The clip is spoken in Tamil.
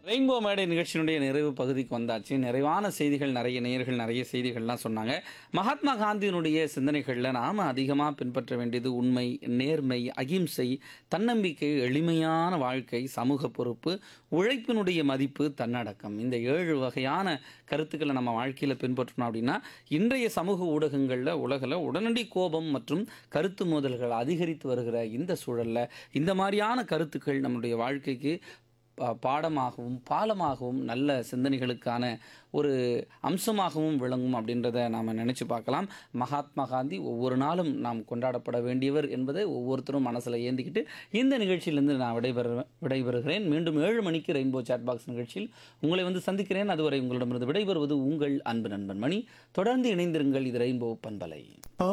ரெயின்போ மேடை நிகழ்ச்சியினுடைய நிறைவு பகுதிக்கு வந்தாச்சு நிறைவான செய்திகள் நிறைய நேயர்கள் நிறைய செய்திகள்லாம் சொன்னாங்க மகாத்மா காந்தியினுடைய சிந்தனைகளில் நாம் அதிகமாக பின்பற்ற வேண்டியது உண்மை நேர்மை அகிம்சை தன்னம்பிக்கை எளிமையான வாழ்க்கை சமூக பொறுப்பு உழைப்பினுடைய மதிப்பு தன்னடக்கம் இந்த ஏழு வகையான கருத்துக்களை நம்ம வாழ்க்கையில் பின்பற்றணும் அப்படின்னா இன்றைய சமூக ஊடகங்களில் உலகில் உடனடி கோபம் மற்றும் கருத்து மோதல்கள் அதிகரித்து வருகிற இந்த சூழலில் இந்த மாதிரியான கருத்துக்கள் நம்முடைய வாழ்க்கைக்கு பா- பாடமாகவும் பாலமாகவும் நல்ல சிந்தனைகளுக்கான ஒரு அம்சமாகவும் விளங்கும் அப்படின்றத நாம் நினச்சி பார்க்கலாம் மகாத்மா காந்தி ஒவ்வொரு நாளும் நாம் கொண்டாடப்பட வேண்டியவர் என்பதை ஒவ்வொருத்தரும் மனசில் ஏந்திக்கிட்டு இந்த நிகழ்ச்சியிலிருந்து நான் விடைபெற விடைபெறுகிறேன் மீண்டும் ஏழு மணிக்கு ரெயின்போ சாட் பாக்ஸ் நிகழ்ச்சியில் உங்களை வந்து சந்திக்கிறேன் அதுவரை உங்களிடமிருந்து விடைபெறுவது உங்கள் அன்பு நண்பன் மணி தொடர்ந்து இணைந்திருங்கள் இது ரெயின்போ பண்பலை